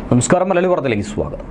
നമസ്കാരം മലയാളി വാർത്തയിലേക്ക് സ്വാഗതം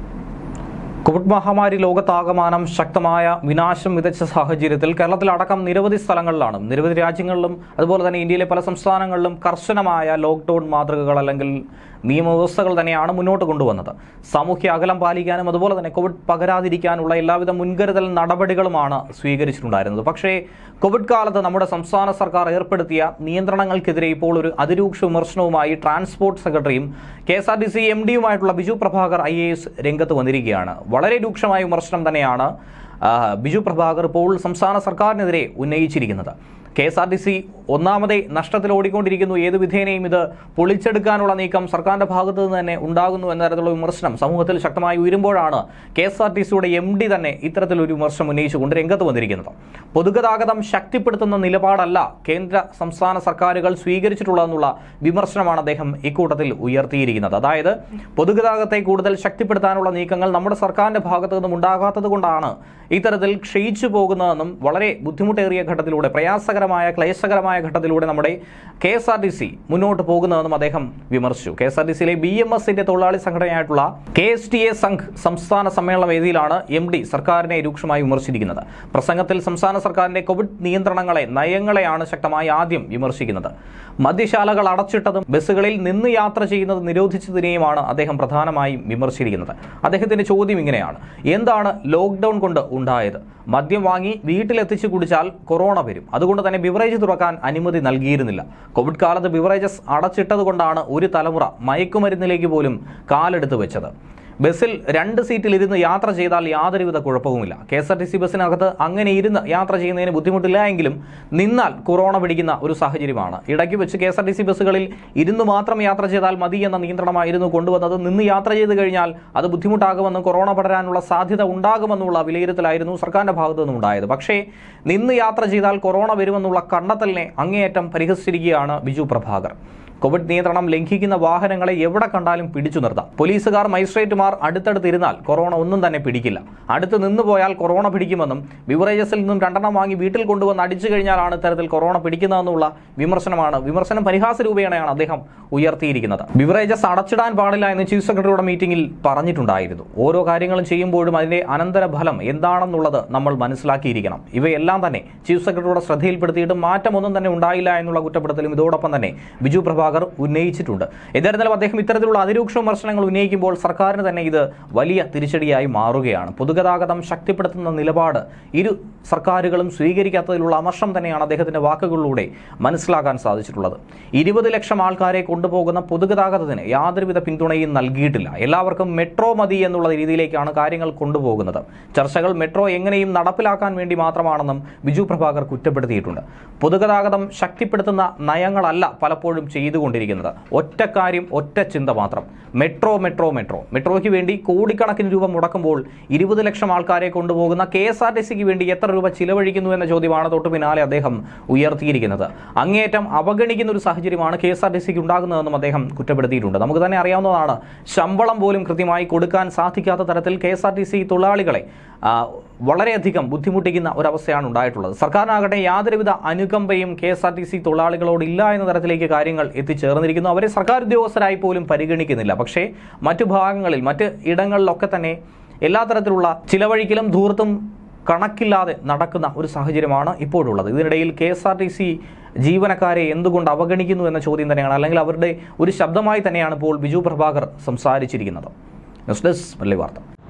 കോവിഡ് മഹാമാരി ലോകത്താകമാനം ശക്തമായ വിനാശം വിതച്ച സാഹചര്യത്തിൽ കേരളത്തിലടക്കം നിരവധി സ്ഥലങ്ങളിലാണ് നിരവധി രാജ്യങ്ങളിലും അതുപോലെ തന്നെ ഇന്ത്യയിലെ പല സംസ്ഥാനങ്ങളിലും കർശനമായ ലോക്ക്ഡൌൺ മാതൃകകൾ അല്ലെങ്കിൽ നിയമവ്യവസ്ഥകൾ തന്നെയാണ് മുന്നോട്ട് കൊണ്ടുവന്നത് സാമൂഹ്യ അകലം പാലിക്കാനും അതുപോലെ തന്നെ കോവിഡ് പകരാതിരിക്കാനുള്ള എല്ലാവിധ മുൻകരുതൽ നടപടികളുമാണ് സ്വീകരിച്ചിട്ടുണ്ടായിരുന്നത് പക്ഷേ കോവിഡ് കാലത്ത് നമ്മുടെ സംസ്ഥാന സർക്കാർ ഏർപ്പെടുത്തിയ നിയന്ത്രണങ്ങൾക്കെതിരെ ഇപ്പോൾ ഒരു അതിരൂക്ഷ വിമർശനവുമായി ട്രാൻസ്പോർട്ട് സെക്രട്ടറിയും K S R T C M ഡിയുമായിട്ടുള്ള Biju Prabhakar I A S രംഗത്ത് വന്നിരിക്കുകയാണ് വളരെ രൂക്ഷമായ വിമർശനം തന്നെയാണ് ആ, ബിജു പ്രഭാകർ ഇപ്പോൾ സംസ്ഥാന സർക്കാരിനെതിരെ ഉന്നയിച്ചിരിക്കുന്നത് K S R T C ഒന്നാമതേ നഷ്ടത്തിൽ ഓടിക്കൊണ്ടിരിക്കുന്നു ഏത് വിധേനയും ഇത് പൊളിച്ചെടുക്കാനുള്ള നീക്കം സർക്കാരിന്റെ ഭാഗത്തു നിന്ന് തന്നെ ഉണ്ടാകുന്നു എന്ന തരത്തിലുള്ള വിമർശനം സമൂഹത്തിൽ ശക്തമായി ഉയരുമ്പോഴാണ് കെ എസ് ആർ ടി സിയുടെ എം ഡി തന്നെ ഇത്തരത്തിലൊരു വിമർശനം ഉന്നയിച്ചുകൊണ്ട് രംഗത്ത് വന്നിരിക്കുന്നത് പൊതുഗതാഗതം ശക്തിപ്പെടുത്തുന്ന നിലപാടല്ല കേന്ദ്ര സംസ്ഥാന സർക്കാരുകൾ സ്വീകരിച്ചിട്ടുള്ളതെന്നുള്ള വിമർശനമാണ് അദ്ദേഹം ഇക്കൂട്ടത്തിൽ ഉയർത്തിയിരിക്കുന്നത് അതായത് പൊതുഗതാഗതത്തെ കൂടുതൽ ശക്തിപ്പെടുത്താനുള്ള നീക്കങ്ങൾ നമ്മുടെ സർക്കാരിന്റെ ഭാഗത്തു നിന്നും ഉണ്ടാകാത്തത് കൊണ്ടാണ് ഇത്തരത്തിൽ ക്ഷയിച്ചു പോകുന്നതെന്നും വളരെ ബുദ്ധിമുട്ടേറിയ ഘട്ടത്തിലൂടെ പ്രയാസകരമായ ക്ലേശകരമായ ഘട്ടത്തിലൂടെ നമ്മുടെ K S R T C മുന്നോട്ട് പോകുന്നതെന്നും അദ്ദേഹം വിമർശിച്ചു കെ എസ് ആർ ടി സിയിലെ ബി എം എസിന്റെ തൊഴിലാളി സംഘടനയായിട്ടുള്ള K S T A Sangh സംസ്ഥാന സമ്മേളന വേദിയിലാണ് എം ഡി സർക്കാരിനെ രൂക്ഷമായി വിമർശിച്ചിരിക്കുന്നത് പ്രസംഗത്തിൽ സംസ്ഥാന സർക്കാരിന്റെ കോവിഡ് നിയന്ത്രണങ്ങളെ നയങ്ങളെയാണ് ശക്തമായി ആദ്യം വിമർശിക്കുന്നത് മദ്യശാലകൾ അടച്ചിട്ടതും ബസ്സുകളിൽ നിന്ന് യാത്ര ചെയ്യുന്നത് നിരോധിച്ചതിനെയുമാണ് അദ്ദേഹം പ്രധാനമായും വിമർശിച്ചിരിക്കുന്നത് അദ്ദേഹത്തിന്റെ ചോദ്യം ഇങ്ങനെയാണ് എന്താണ് ലോക്ക്ഡൌൺ കൊണ്ട് ഉണ്ടായത് മദ്യം വാങ്ങി വീട്ടിലെത്തിച്ച് കുടിച്ചാൽ കൊറോണ വരും അതുകൊണ്ട് തന്നെ ബിവറേജ് തുറക്കാൻ അനുമതി നൽകിയിരുന്നില്ല കോവിഡ് കാലത്ത് ബിവറേജസ് അടച്ചിട്ടത് കൊണ്ടാണ് ഒരു തലമുറ മയക്കുമരുന്നിലേക്ക് പോലും കാലെടുത്ത് വെച്ചത് ബസ്സിൽ രണ്ട് സീറ്റിൽ ഇരുന്ന് യാത്ര ചെയ്താൽ യാതൊരുവിധ കുഴപ്പവുമില്ല K S R T C ബസ്സിനകത്ത് അങ്ങനെ ഇരുന്ന് യാത്ര ചെയ്യുന്നതിന് ബുദ്ധിമുട്ടില്ല എങ്കിലും നിന്നാൽ കൊറോണ പിടിക്കുന്ന ഒരു സാഹചര്യമാണ് ഇടയ്ക്ക് വെച്ച് K S R T C ബസ്സുകളിൽ ഇരുന്ന് മാത്രം യാത്ര ചെയ്താൽ മതി എന്ന നിയന്ത്രണമായിരുന്നു കൊണ്ടുവന്നത് നിന്ന് യാത്ര ചെയ്ത് കഴിഞ്ഞാൽ അത് ബുദ്ധിമുട്ടാകുമെന്നും കൊറോണ പടരാനുള്ള സാധ്യത ഉണ്ടാകുമെന്നുള്ള വിലയിരുത്തലായിരുന്നു സർക്കാരിന്റെ ഭാഗത്തു നിന്നും ഉണ്ടായത് പക്ഷേ നിന്ന് യാത്ര ചെയ്താൽ കൊറോണ വരുമെന്നുള്ള കണ്ടെത്തലിനെ അങ്ങേയറ്റം പരിഹസിച്ചിരിക്കുകയാണ് ബിജു പ്രഭാകർ കോവിഡ് നിയന്ത്രണം ലംഘിക്കുന്ന വാഹനങ്ങളെ എവിടെ കണ്ടാലും പിടിച്ചു നിർത്താം പോലീസുകാർ മജിസ്ട്രേറ്റുമാർ അടുത്തടുത്തിരുന്നാൽ കൊറോണ ഒന്നും തന്നെ പിടിക്കില്ല അടുത്ത് നിന്ന് പോയാൽ കൊറോണ പിടിക്കുമെന്നും ബിവറേജസിൽ നിന്നും രണ്ടെണ്ണം വാങ്ങി വീട്ടിൽ കൊണ്ടുവന്ന് അടിച്ചു കഴിഞ്ഞാലാണ് ഇത്തരത്തിൽ കൊറോണ പിടിക്കുന്നതെന്നുള്ള വിമർശനമാണ് വിമർശനം പരിഹാസ രൂപേണയാണ് അദ്ദേഹം ഉയർത്തിയിരിക്കുന്നത് ബിവറേജസ് അടച്ചിടാൻ പാടില്ല എന്ന് ചീഫ് സെക്രട്ടറിയുടെ മീറ്റിംഗിൽ പറഞ്ഞിട്ടുണ്ടായിരുന്നു ഓരോ കാര്യങ്ങളും ചെയ്യുമ്പോഴും അതിന്റെ അനന്തരഫലം എന്താണെന്നുള്ളത് നമ്മൾ മനസ്സിലാക്കിയിരിക്കണം ഇവയെല്ലാം തന്നെ ചീഫ് സെക്രട്ടറിയുടെ ശ്രദ്ധയിൽപ്പെടുത്തിയിട്ട് മാറ്റമൊന്നും തന്നെ ഉണ്ടായില്ല എന്നുള്ള കുറ്റപ്പെടുത്തലും ഇതോടൊപ്പം തന്നെ ബിജു പ്രഭാകർ ഉന്നയിച്ചിട്ടുണ്ട് എന്നിരുന്നാലും അദ്ദേഹം ഇത്തരത്തിലുള്ള അതിരൂക്ഷ വിമർശനങ്ങൾ ഉന്നയിക്കുമ്പോൾ സർക്കാരിന് തന്നെ ഇത് വലിയ തിരിച്ചടിയായി മാറുകയാണ് പൊതുഗതാഗതം ശക്തിപ്പെടുത്തുന്ന നിലപാട് ഇരു സർക്കാരുകളും സ്വീകരിക്കാത്തതിലുള്ള അമർഷം തന്നെയാണ് അദ്ദേഹത്തിന്റെ വാക്കുകളിലൂടെ മനസ്സിലാക്കാൻ സാധിച്ചിട്ടുള്ളത് ഇരുപത് ലക്ഷം ആൾക്കാരെ കൊണ്ടുപോകുന്ന പൊതുഗതാഗതത്തിന് യാതൊരുവിധ പിന്തുണയും നൽകിയിട്ടില്ല എല്ലാവർക്കും മെട്രോ മതി എന്നുള്ള രീതിയിലേക്കാണ് കാര്യങ്ങൾ കൊണ്ടുപോകുന്നത് ചർച്ചകൾ മെട്രോ എങ്ങനെയും നടപ്പിലാക്കാൻ വേണ്ടി മാത്രമാണെന്നും ബിജു പ്രഭാകർ കുറ്റപ്പെടുത്തിയിട്ടുണ്ട് പൊതുഗതാഗതം ശക്തിപ്പെടുത്തുന്ന നയങ്ങളല്ല പലപ്പോഴും ചെയ്തുകൊണ്ടിരിക്കുന്നത് ഒറ്റ കാര്യം ഒറ്റ ചിന്ത മാത്രം മെട്രോ മെട്രോ മെട്രോ മെട്രോയ്ക്ക് വേണ്ടി കോടിക്കണക്കിന് രൂപ മുടക്കുമ്പോൾ ഇരുപത് ലക്ഷം ആൾക്കാരെ കൊണ്ടുപോകുന്ന കെ എസ് ആർ ടി സിക്ക് വേണ്ടി എത്ര രൂപ ചിലവഴിക്കുന്നു എന്ന ചോദ്യമാണ് തൊട്ടു പിന്നാലെ അദ്ദേഹം ഉയർത്തിയിരിക്കുന്നത് അങ്ങേയറ്റം അവഗണിക്കുന്ന ഒരു സാഹചര്യമാണ് കെ എസ് ആർ ടി സിക്ക് ഉണ്ടാകുന്നതെന്നും അദ്ദേഹം കുറ്റപ്പെടുത്തിയിട്ടുണ്ട് നമുക്ക് തന്നെ അറിയാവുന്നതാണ് ശമ്പളം പോലും കൃത്യമായി കൊടുക്കാൻ സാധിക്കാത്ത തരത്തിൽ K S R T C തൊഴിലാളികളെ ആ, വളരെയധികം ബുദ്ധിമുട്ടിക്കുന്ന ഒരവസ്ഥയാണ് ഉണ്ടായിട്ടുള്ളത് സർക്കാരിനാകട്ടെ യാതൊരുവിധ അനുകമ്പയും K S R T C തൊഴിലാളികളോട് ഇല്ല എന്ന തരത്തിലേക്ക് കാര്യങ്ങൾ എത്തിച്ചേർന്നിരിക്കുന്നു അവരെ സർക്കാർ ഉദ്യോഗസ്ഥരായി പോലും പരിഗണിക്കുന്നില്ല പക്ഷേ മറ്റു ഭാഗങ്ങളിൽ മറ്റ് ഇടങ്ങളിലൊക്കെ തന്നെ എല്ലാ തരത്തിലുള്ള ചിലവഴിക്കലും ധൂർത്തും കണക്കില്ലാതെ നടക്കുന്ന ഒരു സാഹചര്യമാണ് ഇപ്പോഴുള്ളത് ഇതിനിടയിൽ K S R T C ജീവനക്കാരെ എന്തുകൊണ്ട് അവഗണിക്കുന്നു എന്ന ചോദ്യം തന്നെയാണ് അല്ലെങ്കിൽ അവരുടെ ഒരു ശബ്ദമായി തന്നെയാണ് ഇപ്പോൾ ബിജു പ്രഭാകർ സംസാരിച്ചിരിക്കുന്നത് ന്യൂസ് ഡെസ്ക് മല്ലി വാർത്ത